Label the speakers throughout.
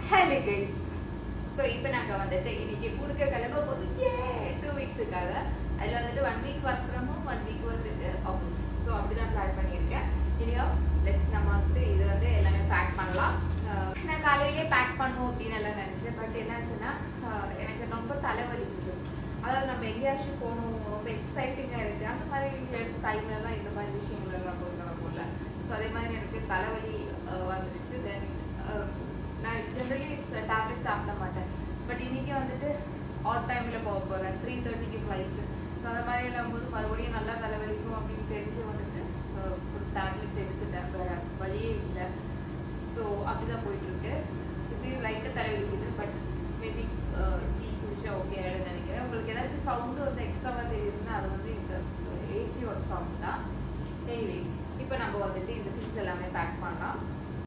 Speaker 1: hello guys so இப்போ நாங்கள் வந்துட்டு இன்னைக்கு ஊருக்கு கிளம்ப போதும் ஏ டூ வீக்ஸுக்காக அதில் வந்துட்டு one week work from home one week வந்துட்டு ஆஃபீஸ் ஸோ அப்படி தான் பிளான் பண்ணியிருக்கேன் இனியோ லெட்ஸ் நம்ம வந்துட்டு இது வந்து எல்லாமே பேக் பண்ணலாம் அஹ் நான் காலையிலேயே பேக் பண்ணுவோம் அப்படின்னு எல்லாம் நினச்சேன் பட் என்னாச்சுன்னா அஹ் எனக்கு ரொம்ப தலைவலிச்சுது அதாவது நம்ம எங்கேயாச்சும் போகணும் ரொம்ப எக்ஸைட்டிங்காக இருக்குது அந்த மாதிரி வீட்டில் எடுத்த டைம்லலாம் இந்த மாதிரி விஷயங்கள் எல்லாம் போய் போகல ஸோ அதே மாதிரி எனக்கு தலைவலி அஹ் வந்துருச்சு தென் நான் ஜென்ரலி டேப்லெட் சாப்பிட மாட்டேன் பட் இன்னைக்கு வந்துட்டு ஆட் டைமில் போக போகிறேன் த்ரீ தேர்ட்டிக்கு ஃப்ளைட்டு ஸோ அந்த மாதிரி இல்லாம்போது மறுபடியும் நல்லா தலைவலிக்கும் அப்படின்னு தெரிஞ்சு வந்துட்டு அஹ், ஒரு டேப்லெட் எடுத்துட்டேன் வேற வழியே இல்லை ஸோ அப்படிதான் போயிட்டு இருக்கு இப்பயும் லைட்டாக தலைவலிக்குது பட் மேபி டீ குடிச்சா ஓகே ஆகிடும் நினைக்கிறேன் உங்களுக்கு ஏதாச்சும் சவுண்டு வந்து எக்ஸ்ட்ராவாக தெரியுதுன்னா அது வந்து இந்த ஏசியோட சவுண்ட் தான் எனிவேஸ் இப்போ நம்ம வந்துட்டு இந்த திங்ஸ் எல்லாமே பேக் பண்ணலாம்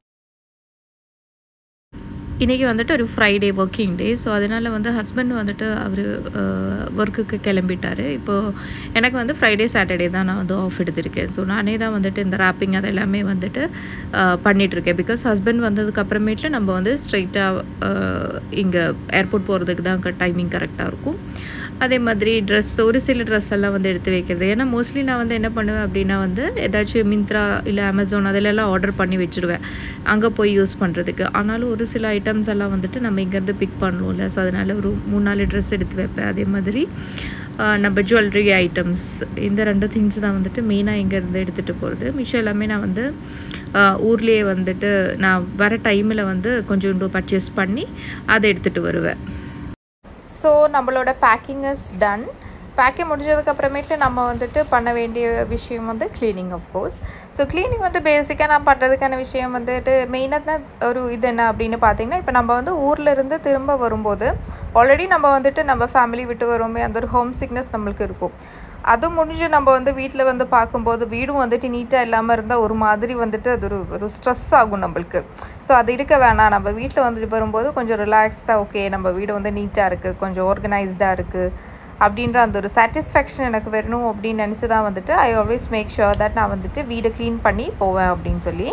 Speaker 2: இன்றைக்கி வந்துட்டு ஒரு ஃப்ரைடே ஒர்க்கிங் டே ஸோ அதனால் வந்து ஹஸ்பண்ட் வந்துட்டு அவர் ஒர்க்குக்கு கிளம்பிட்டார் இப்போது எனக்கு வந்து ஃப்ரைடே சாட்டர்டே தான் நான் வந்து ஆஃப் எடுத்திருக்கேன் ஸோ நானே தான் வந்துட்டு இந்த ரேப்பிங் அது எல்லாமே வந்துட்டு பண்ணிகிட்ருக்கேன் பிகாஸ் ஹஸ்பண்ட் வந்ததுக்கு அப்புறமேட்டு நம்ம வந்து ஸ்ட்ரைட்டாக இங்கே ஏர்போர்ட் போகிறதுக்கு தான் டைமிங் கரெக்டாக இருக்கும் அதே மாதிரி ட்ரெஸ் ஒரு சில ட்ரெஸ் எல்லாம் வந்து எடுத்து வைக்கிறது ஏன்னா மோஸ்ட்லி நான் வந்து என்ன பண்ணுவேன் அப்படின்னா வந்து ஏதாச்சும் மிந்த்ரா இல்லை அமேசான் அதிலெல்லாம் ஆர்டர் பண்ணி வச்சுருவேன் அங்கே போய் யூஸ் பண்ணுறதுக்கு ஆனாலும் ஒரு சில ஐட்டம்ஸ் எல்லாம் வந்துட்டு நம்ம இங்கேருந்து பிக் பண்ணுவோம்ல ஸோ அதனால் ஒரு மூணு நாலு ட்ரெஸ் எடுத்து வைப்பேன் அதே மாதிரி ஆஹ், நம்ம ஜுவல்லரி ஐட்டம்ஸ் இந்த ரெண்டு திங்ஸ் தான் வந்துட்டு மெயினாக இங்கேருந்து எடுத்துகிட்டு போகிறது மிச்சம் எல்லாமே நான் வந்து ஆஹ், ஊர்லேயே வந்துட்டு நான் வர டைமில் வந்து கொஞ்சோண்டு பர்ச்சேஸ் பண்ணி அதை எடுத்துகிட்டு வருவேன்
Speaker 3: ஸோ நம்மளோட பேக்கிங் இஸ் டன் பேக்கிங் முடிஞ்சதுக்கப்புறமேட்டு நம்ம வந்துட்டு பண்ண வேண்டிய விஷயம் வந்து க்ளீனிங் கோர்ஸ் ஸோ க்ளீனிங் வந்து பேசிக்காக நான் பண்ணுறதுக்கான விஷயம் வந்துட்டு மெயினாக ஒரு இது என்ன அப்படின்னு பார்த்தீங்கன்னா இப்போ நம்ம வந்து ஊர்ல இருந்து திரும்ப வரும்போது ஆல்ரெடி நம்ம வந்துட்டு நம்ம ஃபேமிலி விட்டு வருவோமே அந்த ஒரு ஹோம் சிக்னஸ் நம்மளுக்கு இருக்கும் அது முடிஞ்சு நம்ம வந்து வீட்டில் வந்து பார்க்கும்போது வீடும் வந்துட்டு நீட்டாக இல்லாமல் இருந்தால் ஒரு மாதிரி வந்துட்டு அது ஒரு ஒரு ஸ்ட்ரெஸ் ஆகும் நம்மளுக்கு ஸோ அது இருக்க வேணாம் நம்ம வீட்டில் வந்துட்டு வரும்போது கொஞ்சம் ரிலாக்ஸ்டாக ஓகே நம்ம வீடு வந்து நீட்டாக இருக்குது கொஞ்சம் ஆர்கனைஸ்டாக இருக்குது அப்படின்ற அந்த ஒரு சாட்டிஸ்ஃபேக்ஷன் எனக்கு வரணும் அப்படின்னு நினச்சி தான் வந்துட்டு I always make sure that நான் வந்துட்டு வீடை க்ளீன் பண்ணி போவேன் அப்படின்னு சொல்லி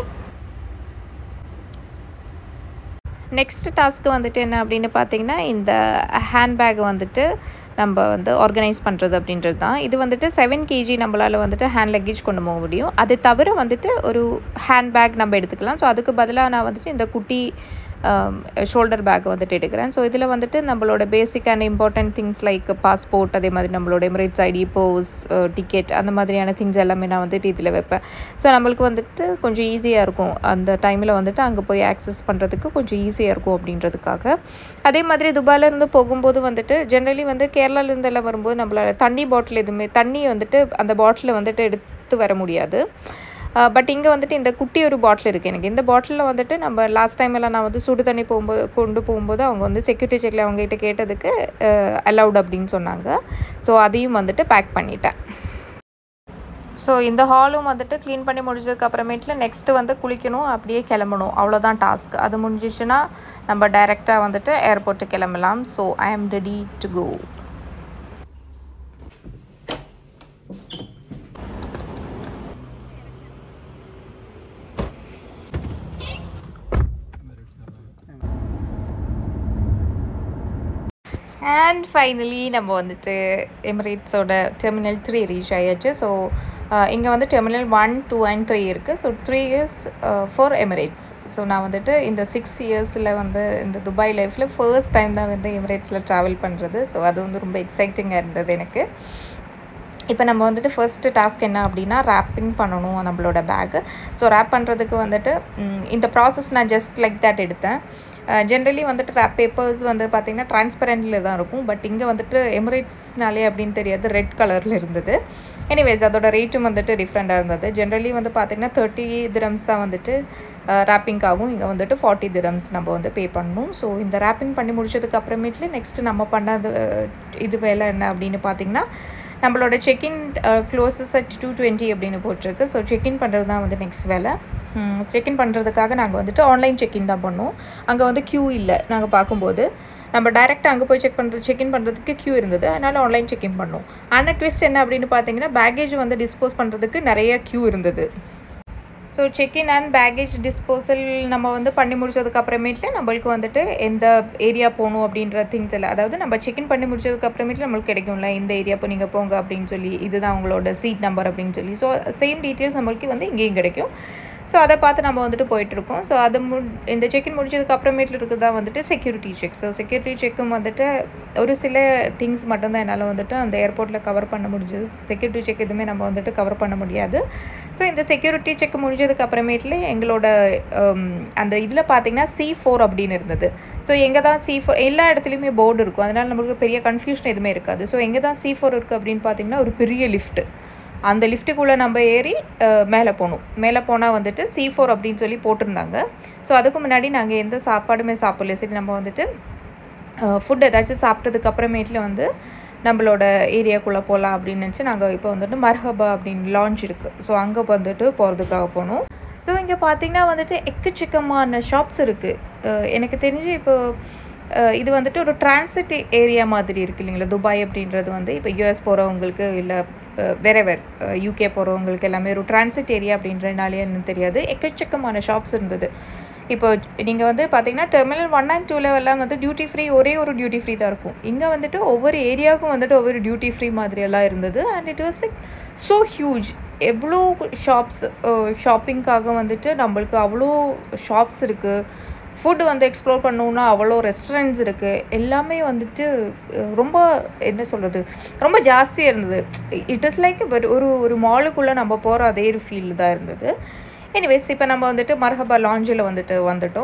Speaker 3: நெக்ஸ்ட் டாஸ்க்கு வந்துட்டு என்ன அப்படின்னு பார்த்தீங்கன்னா இந்த ஹேண்ட்பேக் வந்துட்டு நம்ம வந்து ஆர்கனைஸ் பண்ணுறது அப்படின்றது தான் இது வந்துட்டு செவன் கேஜி நம்மளால் வந்துட்டு ஹேண்ட் லக்கேஜ் கொண்டு போக முடியும் அது தவிர வந்துட்டு ஒரு ஹேண்ட்பேக் நம்ம எடுத்துக்கலாம் ஸோ அதுக்கு பதிலாக நான் வந்துட்டு இந்த குட்டி ஷோல்டர் பேக் வந்துட்டு எடுக்கிறேன் ஸோ இதில் வந்துட்டு நம்மளோட basic and important things like passport அதே மாதிரி நம்மளோட எமிரேட்ஸ் ஐடி போஸ் டிக்கெட் அந்த மாதிரியான திங்ஸ் எல்லாமே நான் வந்துட்டு இதில் வைப்பேன் ஸோ நம்மளுக்கு வந்துட்டு கொஞ்சம் ஈஸியாக இருக்கும் அந்த டைமில் வந்துட்டு அங்கே போய் ஆக்சஸ் பண்ணுறதுக்கு கொஞ்சம் ஈஸியாக இருக்கும் அப்படின்றதுக்காக அதே மாதிரி துபாயிலேருந்து போகும்போது வந்துட்டு ஜென்ரலி வந்து கேரளாலேருந்து எல்லாம் வரும்போது நம்மளால தண்ணி பாட்டில் எதுவுமே தண்ணி வந்துட்டு அந்த பாட்டிலில் வந்துட்டு எடுத்து வர முடியாது பட் இங்கே வந்துட்டு இந்த குட்டி ஒரு பாட்டில் இருக்குது எனக்கு இந்த பாட்டிலில் வந்துட்டு நம்ம லாஸ்ட் டைம் எல்லாம் நான் வந்து சுடு தண்ணி போகும்போது கொண்டு போகும்போது அவங்க வந்து செக்யூரிட்டி செக்கில் அவங்ககிட்ட கேட்டதுக்கு அலவுட் அப்படின்னு சொன்னாங்க ஸோ அதையும் வந்துட்டு பேக் பண்ணிட்டேன் ஸோ இந்த ஹாலும் வந்துட்டு க்ளீன் பண்ணி முடிஞ்சதுக்கு அப்புறமேட்டில் நெக்ஸ்ட்டு வந்து குளிக்கணும் அப்படியே கிளம்பணும் அவ்வளோதான் டாஸ்க் அது முடிஞ்சிச்சுன்னா நம்ம டைரெக்டாக வந்துட்டு ஏர்போர்ட்டு கிளம்பலாம் so I am ready to go and finally நம்ம வந்துட்டு எமிரேட்ஸோட டெர்மினல் த்ரீ ரீச் ஆயாச்சு ஸோ இங்கே வந்து terminal one two and three இருக்குது so three years for Emirates so நான் வந்துட்டு இந்த சிக்ஸ் இயர்ஸில் வந்து இந்த துபாய் லைஃப்பில் ஃபர்ஸ்ட் டைம் தான் வந்து எமிரேட்ஸில் ட்ராவல் பண்ணுறது ஸோ அது வந்து ரொம்ப எக்ஸைட்டிங்காக இருந்தது எனக்கு இப்போ நம்ம வந்துட்டு ஃபர்ஸ்ட்டு டாஸ்க் என்ன அப்படின்னா ரேப்பிங் பண்ணணும் நம்மளோட பேக்கு ஸோ ரேப் பண்ணுறதுக்கு வந்துட்டு ம், இந்த ப்ராசஸ் நான் ஜஸ்ட் லைக் தட் எடுத்தேன் ஜென்ரலி வந்துட்டு ரேப் பேப்பர்ஸ் வந்து பார்த்திங்கன்னா டிரான்ஸ்பரண்டில் தான் இருக்கும் பட் இங்கே வந்துட்டு எமிரேட்ஸ்னாலே அப்படின்னு தெரியாது ரெட் கலரில் இருந்தது எனிவேஸ் அதோட ரேட்டும் வந்துட்டு டிஃப்ரெண்ட்டாக இருந்தது ஜென்ரலி வந்து பார்த்திங்கன்னா தேர்ட்டி திரம்ஸ் தான் வந்துட்டு ரேப்பிங் ஆகும் இங்கே வந்துட்டு ஃபார்ட்டி திரம்ஸ் நம்ம வந்து பே பண்ணணும் ஸோ இந்த ரேப்பிங் பண்ணி முடிச்சதுக்கு அப்புறமேட்டுல நெக்ஸ்ட்டு நம்ம பண்ணது அஹ், இது வேலை என்ன அப்படின்னு பார்த்திங்கன்னா நம்மளோட check in closes at two twenty அப்படின்னு போட்டிருக்கு ஸோ செக்இன் பண்ணுறது தான் வந்து நெக்ஸ்ட் வேலை செக்இன் பண்ணுறதுக்காக நாங்கள் வந்துட்டு ஆன்லைன் செக்இன் தான் பண்ணோம் அங்கே வந்து க்யூ இல்லை நாங்கள் பார்க்கும்போது நம்ம டைரெக்டாக அங்கே போய் செக் பண்ணுறது செக்இன் பண்ணுறதுக்கு க்யூ இருந்தது அதனால் ஆன்லைன் செக்இன் பண்ணோம் ஆனால் ட்விஸ்ட் என்ன அப்படின்னு பார்த்தீங்கன்னா பேக்கேஜ் வந்து டிஸ்போஸ் பண்ணுறதுக்கு நிறைய க்யூ இருந்தது so so check in and baggage disposal நம்ம வந்து பண்ணி முடிச்சதுக்கு அப்புறமேட்டு நம்மளுக்கு வந்துட்டு எந்த ஏரியா போகணும் அப்படின்ற திங்ஸ் எல்லாம் அதாவது நம்ம செக்இன் பண்ணி முடிச்சதுக்கு அப்புறமேட்டு நம்மளுக்கு கிடைக்கும்ல இந்த ஏரியா இப்போ நீங்கள் போங்க அப்படின்னு சொல்லி இதுதான் உங்களோட சீட் நம்பர் அப்படின்னு சொல்லி ஸோ சேம் டீட்டெயில்ஸ் நம்மளுக்கு வந்து இங்கேயும் கிடைக்கும் ஸோ அதை பார்த்து நம்ம வந்துட்டு போயிட்டுருக்கோம் ஸோ அது மு இந்த செக்இன் முடிச்சதுக்கு அப்புறமேட்டில் இருக்கிறதா வந்துட்டு செக்யூரிட்டி செக் ஸோ செக்யூரிட்டி செக்கும் வந்துட்டு ஒரு சில திங்ஸ் மட்டும்தான் என்னால் வந்துட்டு அந்த ஏர்போர்ட்டில் கவர் பண்ண முடிஞ்சது செக்யூரிட்டி செக் எதுவுமே நம்ம வந்துட்டு கவர் பண்ண முடியாது ஸோ இந்த செக்யூரிட்டி செக் முடிஞ்சதுக்கு அப்புறமேட்டில் எங்களோட um, அந்த இதில் பார்த்தீங்கன்னா சி ஃபோர் அப்படின்னு இருந்தது ஸோ எங்கே தான் சி ஃபோர் எல்லா இடத்துலையுமே போர்டு இருக்கும் அதனால் நம்மளுக்கு பெரிய கன்ஃபியூஷன் எதுவுமே இருக்காது ஸோ எங்கே தான் சி ஃபோர் இருக்குது அப்படின்னு பார்த்தீங்கன்னா ஒரு பெரிய லிஃப்ட்டு அந்த லிஃப்ட்டுக்குள்ளே நம்ம ஏறி அஹ், மேலே போகணும் மேலே போனால் வந்துட்டு சி ஃபோர் அப்படின்னு சொல்லி போட்டிருந்தாங்க ஸோ அதுக்கு முன்னாடி நாங்கள் எந்த சாப்பாடுமே சாப்பிடல சரி நம்ம வந்துட்டு ஃபுட் ஏதாச்சும் சாப்பிட்டதுக்கு அப்புறமேட்டில் வந்து நம்மளோட ஏரியாக்குள்ளே போகலாம் அப்படின்னு நினச்சி நாங்கள் இப்போ வந்துட்டு மர்ஹபா அப்படின்னு லான்ச் இருக்குது ஸோ அங்கே வந்துட்டு போகிறதுக்காக போனோம் ஸோ இங்கே பார்த்தீங்கன்னா வந்துட்டு எக்கச்சக்கமான ஷாப்ஸ் இருக்குது எனக்கு தெரிஞ்சு இப்போ அஹ், இது வந்துட்டு ஒரு டிரான்சிட் ஏரியா மாதிரி இருக்கு இல்லைங்களா துபாய் அப்படின்றது வந்து இப்போ யூஎஸ் போகிறவங்களுக்கு இல்லை வேற வேறு யூகே போகிறவங்களுக்கு எல்லாமே ஒரு டிரான்சிட் ஏரியா அப்படின்றனாலே எனக்கு தெரியாது எக்கச்சக்கமான ஷாப்ஸ் இருந்தது இப்போ நீங்கள் வந்து பார்த்தீங்கன்னா டெர்மினல் ஒன் அண்ட் டூவில் எல்லாம் வந்து டியூட்டி ஃப்ரீ ஒரே ஒரு டியூட்டி ஃப்ரீ தான் இருக்கும் இங்கே வந்துட்டு ஒவ்வொரு ஏரியாவுக்கும் வந்துட்டு ஒவ்வொரு டியூட்டி ஃப்ரீ மாதிரியெல்லாம் இருந்தது and it was like so huge எவ்வளோ ஷாப்ஸ் ஷாப்பிங்க்காக வந்துட்டு நம்மளுக்கு அவ்வளோ ஷாப்ஸ் இருக்குது ஃபுட் வந்து எக்ஸ்ப்ளோர் பண்ணணுன்னா அவ்வளோ ரெஸ்டாரண்ட்ஸ் இருக்குது எல்லாமே வந்துட்டு அஹ், ரொம்ப என்ன சொல்கிறது ரொம்ப ஜாஸ்தியாக இருந்தது இட் இஸ் லைக் ஒரு ஒரு மாலுக்குள்ளே நம்ம போகிற அதே ஒரு ஃபீல் தான் இருந்தது எனிவேஸ் இப்போ நம்ம வந்துட்டு மர்ஹபா லாஞ்சில் வந்துட்டு வந்துட்டோம்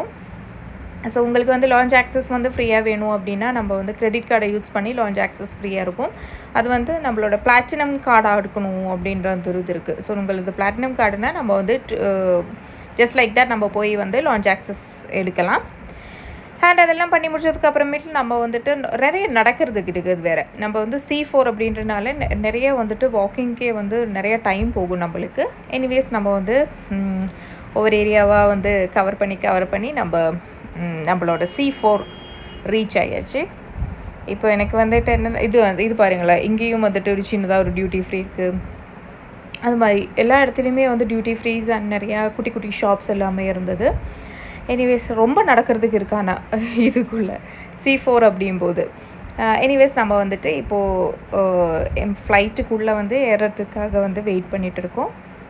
Speaker 3: ஸோ உங்களுக்கு வந்து லான்ச் ஆக்சஸ் வந்து ஃப்ரீயாக வேணும் அப்படின்னா நம்ம வந்து கிரெடிட் கார்டை யூஸ் பண்ணி லான்ச் ஆக்சஸ் ஃப்ரீயாக இருக்கும் அது வந்து நம்மளோட பிளாட்டினம் கார்டாக எடுக்கணும் அப்படின்ற அந்த ஒரு இது இருக்குது ஸோ உங்களுக்கு பிளாட்டினம் கார்டுனா நம்ம வந்து ஜஸ்ட் லைக் தட் நம்ம போய் வந்து லான்ச் ஆக்சஸ் எடுக்கலாம் அண்ட் அதெல்லாம் பண்ணி முடிச்சதுக்கு அப்புறமேட்டு நம்ம வந்துட்டு நிறைய நடக்கிறதுக்கு இருக்குது வேறு நம்ம வந்து சி ஃபோர் அப்படின்றனால நெ- நிறைய வந்துட்டு வாக்கிங்க்கே வந்து நிறைய டைம் போகும் நம்மளுக்கு எனிவேஸ் நம்ம வந்து ம், ஒவ்வொரு ஏரியாவாக வந்து கவர் பண்ணி கவர் பண்ணி நம்ம ம், நம்மளோட சி ஃபோர் ரீச் ஆயாச்சு இப்போ எனக்கு வந்துட்டு என்ன இது வந்து இது பாருங்களேன் இங்கேயும் வந்துட்டு ஒரு சின்னதாக ஒரு டியூட்டி ஃப்ரீ இருக்குது அது மாதிரி எல்லா இடத்துலையுமே வந்து டியூட்டி ஃப்ரீஸ் அண்ட் நிறையா குட்டி குட்டி ஷாப்ஸ் எல்லாமே இருந்தது எனிவேஸ் ரொம்ப நடக்கிறதுக்கு இருக்கானா இதுக்குள்ளே சி ஃபோர் அப்படிங்கும்போது எனிவேஸ் நம்ம வந்துட்டு இப்போது என் ஃப்ளைட்டுக்குள்ளே வந்து ஏறுறதுக்காக வந்து வெயிட் பண்ணிகிட்டு இருக்கோம்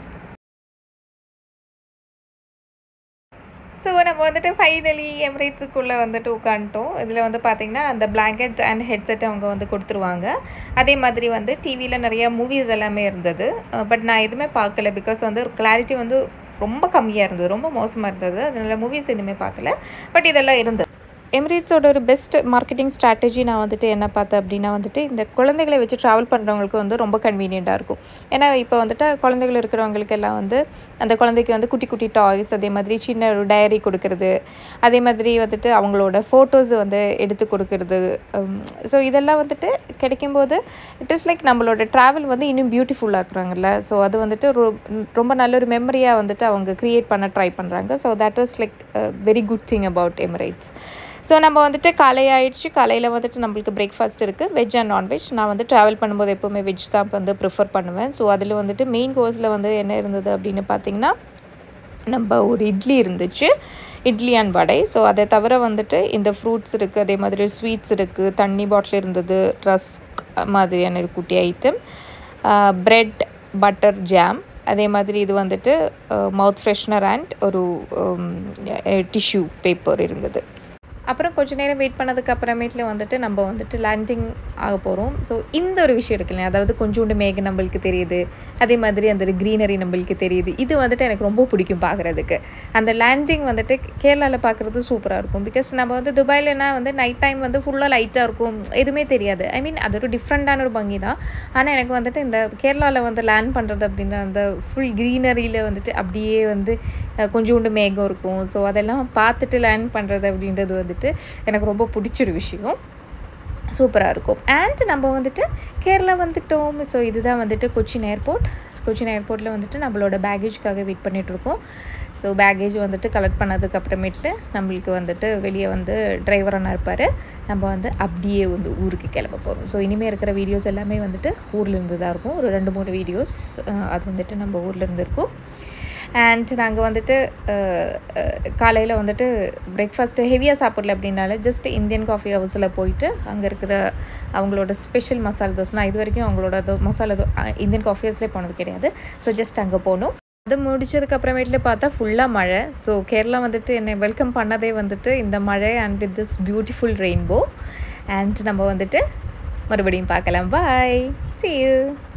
Speaker 3: ஸோ நம்ம வந்துட்டு ஃபைனலி எம்ரேட்ஸுக்குள்ளே வந்துட்டு உட்காந்துட்டோம் இதில் வந்து பார்த்திங்கன்னா அந்த பிளாங்கெட் அண்ட் ஹெட்செட் அவங்க வந்து கொடுத்துருவாங்க அதே மாதிரி வந்து டிவியில் நிறைய மூவிஸ் எல்லாமே இருந்தது பட் நான் எதுவுமே பார்க்கல பிகாஸ் வந்து கிளாரிட்டி வந்து ரொம்ப கம்மியாக இருந்தது ரொம்ப மோசமாக இருந்தது அதனால் மூவிஸ் எதுவுமே பார்க்கல பட் இதெல்லாம் இருந்தது எமிரேட்ஸோட ஒரு பெஸ்ட் மார்க்கெட்டிங் ஸ்ட்ராட்டஜி நான் வந்துட்டு என்ன பார்த்தேன் அப்படின்னா வந்துட்டு இந்த குழந்தைகளை வச்சு ட்ராவல் பண்ணுறவங்களுக்கு வந்து ரொம்ப கன்வீனியண்ட்டாக இருக்கும் ஏன்னா இப்போ வந்துட்டு குழந்தைகள் இருக்கிறவங்களுக்கு எல்லாம் வந்து அந்த குழந்தைக்கு வந்து குட்டி குட்டி டாய்ஸ் அதே மாதிரி சின்ன ஒரு டைரி கொடுக்கறது அதே மாதிரி வந்துட்டு அவங்களோட ஃபோட்டோஸ் வந்து எடுத்து கொடுக்கறது ஸோ இதெல்லாம் வந்துட்டு கிடைக்கும்போது இட் இஸ் லைக் நம்மளோட ட்ராவல் வந்து இன்னும் பியூட்டிஃபுல்லாக இருக்கிறாங்கல்ல ஸோ அது வந்துட்டு ஒரு ரொம்ப நல்ல ஒரு மெமரியாக வந்துட்டு அவங்க க்ரியேட் பண்ண ட்ரை பண்ணுறாங்க so that was like very good thing about Emirates so நம்ம வந்துட்டு காலை ஆயிடுச்சு காலையில் வந்துட்டு நம்மளுக்கு பிரேக்ஃபாஸ்ட் இருக்குது வெஜ் அண்ட் நான்வெஜ் நான் வந்து ட்ராவல் பண்ணும்போது எப்போவுமே வெஜ் தான் வந்து ப்ரிஃபர் பண்ணுவேன் ஸோ அதில் வந்துட்டு மெயின் கோர்ஸில் வந்து என்ன இருந்தது அப்படின்னு பார்த்தீங்கன்னா நம்ம ஒரு இட்லி இருந்துச்சு இட்லி அண்ட் வடை ஸோ அதை தவிர வந்துட்டு இந்த ஃப்ரூட்ஸ் இருக்குது அதே மாதிரி ஸ்வீட்ஸ் இருக்குது தண்ணி பாட்டில் இருந்தது ரஸ்க் மாதிரியான ஒரு குட்டி ஐட்டம் ப்ரெட் பட்டர் ஜாம் அதே மாதிரி இது வந்துட்டு மவுத் ஃப்ரெஷ்னர் அண்ட் ஒரு டிஷ்யூ பேப்பர் இருந்தது அப்புறம் கொஞ்ச நேரம் வெயிட் பண்ணதுக்கு அப்புறமேட்டில் வந்துட்டு நம்ம வந்துட்டு லேண்டிங் ஆக போகிறோம் ஸோ இந்த ஒரு விஷயம் இருக்கு இல்லையா அதாவது கொஞ்சோண்டு மேகம் நம்மளுக்கு தெரியுது அதே மாதிரி அந்த க்ரீனரி நம்மளுக்கு தெரியுது இது வந்துட்டு எனக்கு ரொம்ப பிடிக்கும் பார்க்குறதுக்கு அந்த லேண்டிங் வந்துட்டு கேரளாவில் பார்க்குறது சூப்பராக இருக்கும் பிகாஸ் நம்ம வந்து துபாயிலனா வந்து நைட் டைம் வந்து ஃபுல்லாக லைட்டாக இருக்கும் எதுவுமே தெரியாது ஐ மீன் அது ஒரு டிஃப்ரெண்ட்டான ஒரு பங்கி தான் ஆனால் எனக்கு வந்துட்டு இந்த கேரளாவில் வந்து லேண்ட் பண்ணுறது அப்படின்ற அந்த ஃபுல் க்ரீனரியில் வந்துட்டு அப்படியே வந்து அஹ், கொஞ்சோண்டு மேகம் இருக்கும் ஸோ அதெல்லாம் பார்த்துட்டு லேண்ட் பண்ணுறது அப்படின்றது வந்துட்டு எனக்கு ரொம்ப பிடிச்ச ஒரு விஷயம் சூப்பராக இருக்கும் அண்ட் நம்ம வந்துட்டு கேரளா வந்துட்டோம் ஸோ இதுதான் வந்துட்டு கொச்சின் ஏர்போர்ட் கொச்சின் ஏர்போர்ட்டில் வந்துட்டு நம்மளோட பேகேஜ்க்காக வெயிட் பண்ணிகிட்ருக்கோம் ஸோ பேகேஜ் வந்துட்டு கலெக்ட் பண்ணதுக்கு அப்புறமேட்டு நம்மளுக்கு வந்துட்டு வெளியே வந்து டிரைவர் அண்ணா இருப்பார் நம்ம வந்து அப்படியே வந்து ஊருக்கு கிளம்ப போகிறோம் ஸோ இனிமேல் இருக்கிற வீடியோஸ் எல்லாமே வந்துட்டு ஊரில் இருந்து தான் இருக்கும் ஒரு ரெண்டு மூணு வீடியோஸ் அது வந்துட்டு நம்ம ஊரில் இருந்து இருக்கும் அண்ட் நாங்கள் வந்துட்டு காலையில் வந்துட்டு பிரேக்ஃபாஸ்ட்டு ஹெவியாக சாப்பிடல அப்படின்னால ஜஸ்ட் இந்தியன் காஃபி ஹவுஸில் போயிட்டு அங்கே இருக்கிற அவங்களோட ஸ்பெஷல் மசாலா தோசை நான் இது வரைக்கும் அவங்களோட தோ மசாலா தோ அஹ் இந்தியன் காஃபி ஹவுஸ்லேயே போனது கிடையாது ஸோ ஜஸ்ட் அங்கே போனோம் அது முடிச்சதுக்கு அப்புறமேட்டில் பார்த்தா ஃபுல்லாக மழை ஸோ கேரளா வந்துட்டு என்னை வெல்கம் பண்ணதே வந்துட்டு இந்த மழை and with this beautiful rainbow and நம்ம வந்துட்டு மறுபடியும் பார்க்கலாம் பாய் see you